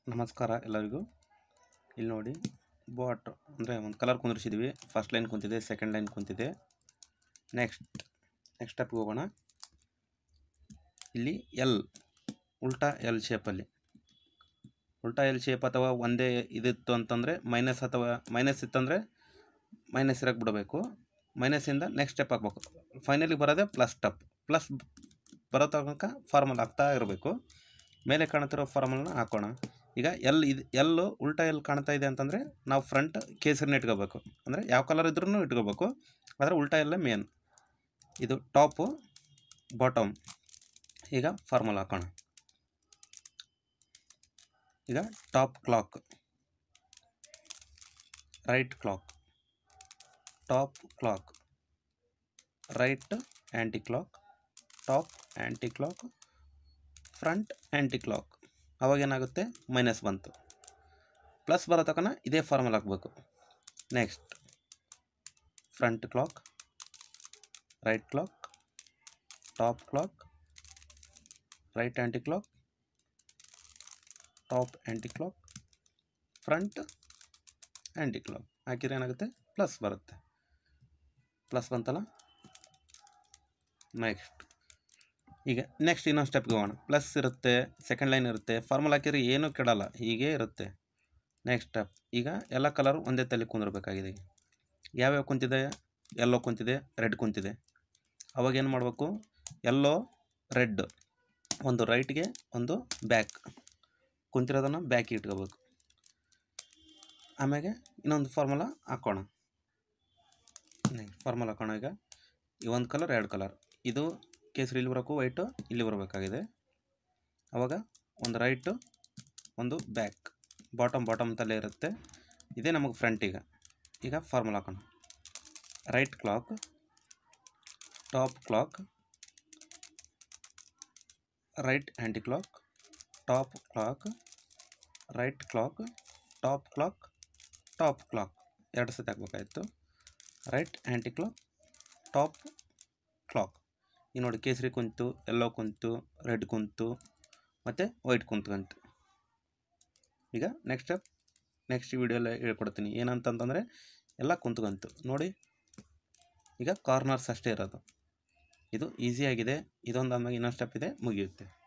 ನಮಸ್ಕಾರ ಎಲ್ಲರಿಗೂ ಇಲ್ಲಿ ನೋಡಿ ಬಾಟ್ ಅಂದರೆ ಒಂದು ಕಲರ್ ಕುಂದಿರ್ಸಿದ್ವಿ ಫಸ್ಟ್ ಲೈನ್ ಕುಂತಿದೆ ಸೆಕೆಂಡ್ ಲೈನ್ ಕುಂತಿದೆ ನೆಕ್ಸ್ಟ್ ನೆಕ್ಸ್ಟ್ ಸ್ಟೆಪ್ಗೆ ಹೋಗೋಣ ಇಲ್ಲಿ ಎಲ್ ಉಲ್ಟಾ ಎಲ್ ಶೇಪಲ್ಲಿ ಉಲ್ಟಾ ಎಲ್ ಶೇಪ್ ಅಥವಾ ಒಂದೇ ಇದಿತ್ತು ಅಂತಂದರೆ ಮೈನಸ್ ಅಥವಾ ಮೈನಸ್ ಇತ್ತಂದರೆ ಮೈನಸ್ ಇರಕ್ಕೆ ಬಿಡಬೇಕು ಮೈನಸ್ಸಿಂದ ನೆಕ್ಸ್ಟ್ ಸ್ಟೆಪ್ ಹಾಕ್ಬೇಕು ಫೈನಲಿಗೆ ಬರೋದೇ ಪ್ಲಸ್ ಸ್ಟೆಪ್ ಪ್ಲಸ್ ಬರೋ ತನಕ ಫಾರ್ಮಲ್ ಆಗ್ತಾ ಇರಬೇಕು ಮೇಲೆ ಕಾಣುತ್ತಿರೋ ಫಾರ್ಮಲ್ನ ಹಾಕೋಣ ಈಗ ಎಲ್ ಇದು ಎಲ್ಲು ಉಲ್ಟಾ ಎಲ್ ಕಾಣ್ತಾ ಇದೆ ಅಂತಂದರೆ ನಾವು ಫ್ರಂಟ್ ಕೇಸರಿನ ಇಟ್ಕೋಬೇಕು ಅಂದರೆ ಯಾವ ಕಲರ್ ಇದ್ರೂ ಇಟ್ಕೋಬೇಕು ಆದರೆ ಉಲ್ಟಾ ಎಲ್ಲೇ ಮೇನ್ ಇದು ಟಾಪು ಬಾಟಮ್ ಈಗ ಫಾರ್ಮಲ್ ಹಾಕೋಣ ಈಗ top clock right clock top clock right anti clock top anti clock front anti clock ಅವಾಗೇನಾಗುತ್ತೆ ಮೈನಸ್ ಬಂತು ಪ್ಲಸ್ ಬರೋ ತನಕ ಇದೇ ಫಾರ್ಮಲ್ ಹಾಕಬೇಕು next front clock right clock top clock right anti clock top anti clock front anti clock ಹಾಕಿದ್ರೆ ಏನಾಗುತ್ತೆ plus ಬರುತ್ತೆ plus ಬಂತಲ್ಲ ನೆಕ್ಸ್ಟ್ ಈಗ ನೆಕ್ಸ್ಟ್ ಇನ್ನೊಂದು ಸ್ಟೆಪ್ಗೆ ಹೋಗೋಣ ಪ್ಲಸ್ ಇರುತ್ತೆ ಸೆಕೆಂಡ್ ಲೈನ್ ಇರುತ್ತೆ ಫಾರ್ಮಲ್ ಹಾಕಿದ್ರೆ ಏನೂ ಕೆಡಲ್ಲ ಹೀಗೇ ಇರುತ್ತೆ ನೆಕ್ಸ್ಟ್ ಸ್ಟೆಪ್ ಈಗ ಎಲ್ಲ ಕಲರ್ ಒಂದೇ ತಲೆ ಕುಂದಿರ್ಬೇಕಾಗಿದೆ ಯಾವ್ಯಾವ ಕುಂತಿದೆ ಎಲ್ಲೋ ಕುಂತಿದೆ ರೆಡ್ ಕುಂತಿದೆ ಅವಾಗ ಏನು ಮಾಡಬೇಕು ಎಲ್ಲೋ ರೆಡ್ ಒಂದು ರೈಟ್ಗೆ ಒಂದು ಬ್ಯಾಕ್ ಕುಂತಿರೋದನ್ನು ಬ್ಯಾಕಿಗೆ ಇಟ್ಕೋಬೇಕು ಆಮ್ಯಾಗೆ ಇನ್ನೊಂದು ಫಾರ್ಮುಲಾ ಹಾಕೋಣ ಫಾರ್ಮುಲಾ ಹಾಕೋಣ ಈಗ ಈ ಒಂದು ಕಲರ್ ಎರಡು ಕಲರ್ ಇದು ಕೇಸರಿ ಇಲ್ಲಿ ಬರೋಕ್ಕೂ ವೈಟು ಇಲ್ಲಿ ಬರಬೇಕಾಗಿದೆ ಆವಾಗ ಒಂದು ರೈಟು ಒಂದು ಬ್ಯಾಕ್ ಬಾಟಮ್ ಬಾಟಮ್ ತಲೆ ಇರುತ್ತೆ ಇದೇ ನಮಗೆ ಫ್ರಂಟ್ ಈಗ ಈಗ ಫಾರ್ಮುಲಾ ಹಾಕೋಣ right clock top clock right anti clock top clock right clock top clock top clock ಎರಡು ಸತಿ ಹಾಕ್ಬೇಕಾಯ್ತು right anti clock top clock ಈಗ ನೋಡಿ ಕೇಸರಿ ಕುಂತು ಎಲ್ಲೋ ಕುಂತು ರೆಡ್ ಕುಂತು ಮತ್ತು ವೈಟ್ ಕುಂತ್ಕಂತು ಈಗ ನೆಕ್ಸ್ಟ್ ಸ್ಟೆಪ್ ನೆಕ್ಸ್ಟ್ ವಿಡಿಯೋಲ್ಲ ಹೇಳ್ಕೊಡ್ತೀನಿ ಏನಂತಂತಂದರೆ ಎಲ್ಲ ಕುಂತ್ಕಂತು ನೋಡಿ ಈಗ ಕಾರ್ನರ್ಸ್ ಅಷ್ಟೇ ಇರೋದು ಇದು ಈಸಿಯಾಗಿದೆ ಇದೊಂದು ಆದ್ಮೇಲೆ ಇನ್ನೊಂದು ಸ್ಟೆಪ್ ಇದೆ ಮುಗಿಯುತ್ತೆ